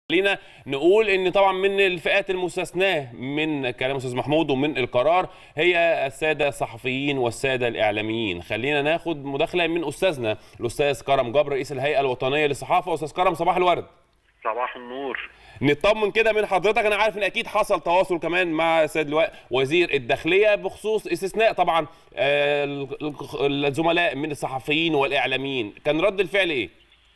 خلينا نقول ان طبعا من الفئات المستثناه من كلام استاذ محمود ومن القرار هي الساده الصحفيين والساده الاعلاميين خلينا ناخد مداخله من استاذنا الاستاذ كرم جبر رئيس الهيئه الوطنيه للصحافه استاذ كرم صباح الورد صباح النور نطمن كده من حضرتك انا عارف ان اكيد حصل تواصل كمان مع السيد اللواء وزير الداخليه بخصوص استثناء طبعا آه، الزملاء من الصحفيين والاعلاميين كان رد الفعل ايه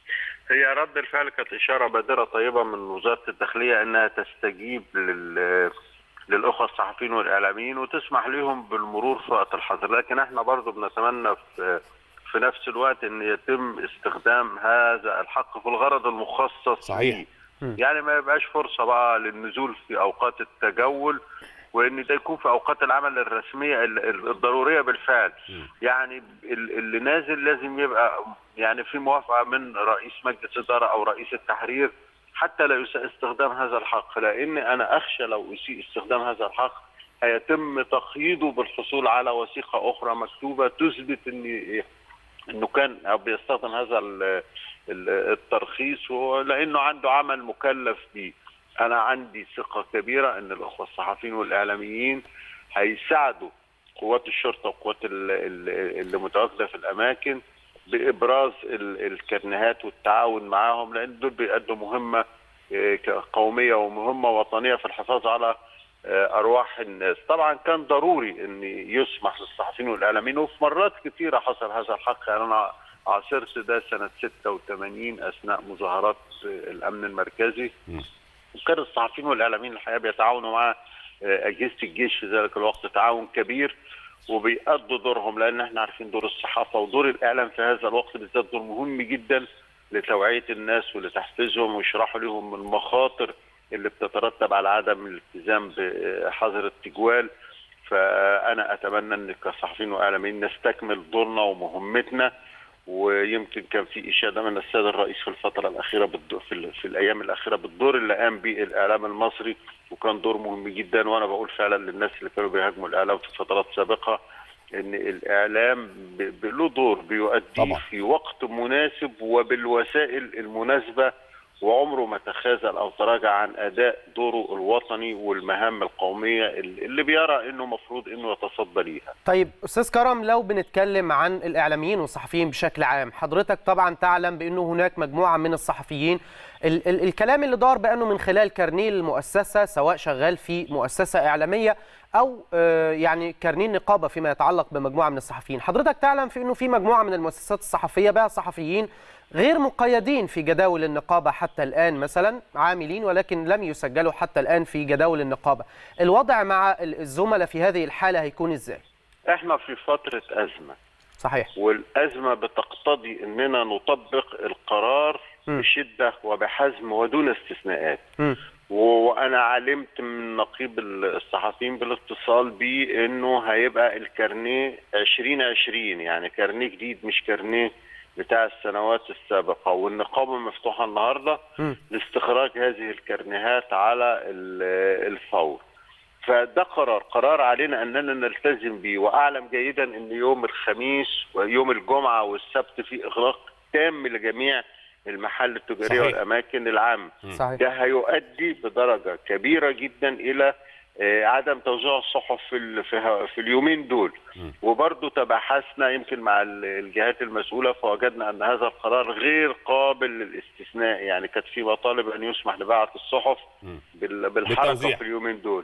هي رد الفعل كانت اشاره بادره طيبه من وزاره الداخليه انها تستجيب لل للاخوه الصحفيين والاعلاميين وتسمح لهم بالمرور في وقت الحظر لكن احنا برضو بنتمنى في في نفس الوقت ان يتم استخدام هذا الحق في الغرض المخصص صحيح. ليه. يعني ما يبقاش فرصه بقى للنزول في اوقات التجول وان ده يكون في اوقات العمل الرسميه ال- ال- الضروريه بالفعل يعني ال- اللي نازل لازم يبقى يعني في موافقه من رئيس مجلس اداره او رئيس التحرير حتى لا يساء استخدام هذا الحق لان انا اخشى لو اسيء استخدام هذا الحق هيتم تقييده بالحصول على وثيقه اخرى مكتوبه تثبت ان انه كان او بيستخدم هذا ال- ال- الترخيص وهو لانه عنده عمل مكلف بيه انا عندي ثقه كبيره ان الاخوه الصحفيين والاعلاميين هيساعدوا قوات الشرطه وقوات ال- ال- اللي متواجده في الاماكن بابراز ال- الكرنيهات والتعاون معاهم لان دول بيأدوا مهمه آه، قوميه ومهمه وطنيه في الحفاظ على آه، ارواح الناس طبعا كان ضروري ان يسمح للصحفيين والاعلاميين وفي مرات كثيره حصل هذا الحق يعني انا عاصرت ده سنه 86 اثناء مظاهرات آه، الامن المركزي وكان الصحفيين والاعلاميين الحقيقه بيتعاونوا مع آه، اجهزه الجيش في ذلك الوقت تعاون كبير وبيأدوا دورهم لان احنا عارفين دور الصحافه ودور الاعلام في هذا الوقت بالذات دور مهم جدا لتوعيه الناس ولتحفيزهم ويشرحوا لهم المخاطر اللي بتترتب على عدم الالتزام بحظر التجوال فانا اتمنى ان كصحفيين واعلاميين نستكمل دورنا ومهمتنا ويمكن كان في اشاده من السيد الرئيس في الفتره الاخيره بالدور في, ال- في الايام الاخيره بالدور اللي قام به الاعلام المصري وكان دور مهم جدا وانا بقول فعلا للناس اللي كانوا بيهاجموا الاعلام في فترات سابقه ان الاعلام ب- ب- له دور بيؤديه طبعا. في وقت مناسب وبالوسائل المناسبه وعمره ما تخاذل او تراجع عن اداء دوره الوطني والمهام القوميه اللي اللي بيرى انه مفروض انه يتصدى ليها. طيب استاذ كرم لو بنتكلم عن الاعلاميين والصحفيين بشكل عام حضرتك طبعا تعلم بانه هناك مجموعه من الصحفيين ال ال الكلام اللي دار بانه من خلال كارنيه المؤسسه سواء شغال في مؤسسه اعلاميه او آه، يعني كارنيه النقابه فيما يتعلق بمجموعه من الصحفيين حضرتك تعلم في انه في مجموعه من المؤسسات الصحفيه بها صحفيين غير مقيدين في جداول النقابه حتى الان مثلا عاملين ولكن لم يسجلوا حتى الان في جداول النقابه الوضع مع ال- الزملاء في هذه الحاله هيكون ازاي احنا في فتره ازمه صحيح والازمه بتقتضي اننا نطبق القرار م. بشده وبحزم ودون استثناءات. مم. وانا علمت من نقيب الصحفيين بالاتصال بيه انه هيبقى الكارنيه 2020 يعني كارنيه جديد مش كارنيه بتاع السنوات السابقه والنقابه مفتوحه النهارده مم. لاستخراج هذه الكرنيهات على ال- الفور فده قرار قرار علينا اننا نلتزم به واعلم جيدا ان يوم الخميس ويوم الجمعه والسبت في اغلاق تام لجميع المحال التجاريه صحيح. والاماكن العامه صحيح ده هيؤدي بدرجه كبيره جدا الى آه، عدم توزيع الصحف في ال- في ه- في اليومين دول وبرضه تباحثنا يمكن مع ال- الجهات المسؤوله فوجدنا ان هذا القرار غير قابل للاستثناء يعني كانت في مطالب ان يسمح لباعه الصحف بال- بالحركه بالتوزيع. في اليومين دول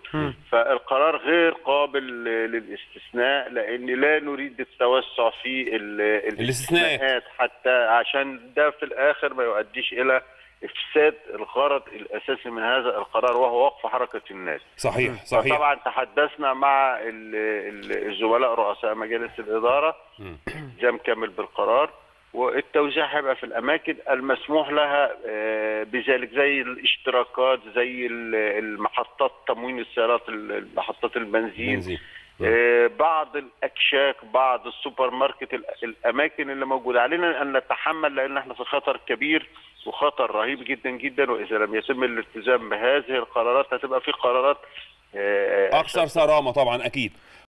فالقرار غير قابل للاستثناء لان لا نريد التوسع في ال- الاستثناءات. الاستثناءات حتى عشان ده في الاخر ما يؤديش الى افساد الغرض الاساسي من هذا القرار وهو وقف حركه الناس. صحيح صحيح طبعا تحدثنا مع ال- ال- الزملاء رؤساء مجالس الاداره التزام كامل بالقرار والتوزيع هيبقى في الاماكن المسموح لها آه، بذلك زي الاشتراكات زي ال- المحطات تموين السيارات ال- محطات البنزين بنزين. آه، بعض الاكشاك بعض السوبر ماركت ال- الاماكن اللي موجوده علينا ان نتحمل لان احنا في خطر كبير وخطر رهيب جدا جدا واذا لم يتم الالتزام بهذه القرارات هتبقى في قرارات آه، اكثر صرامه طبعا اكيد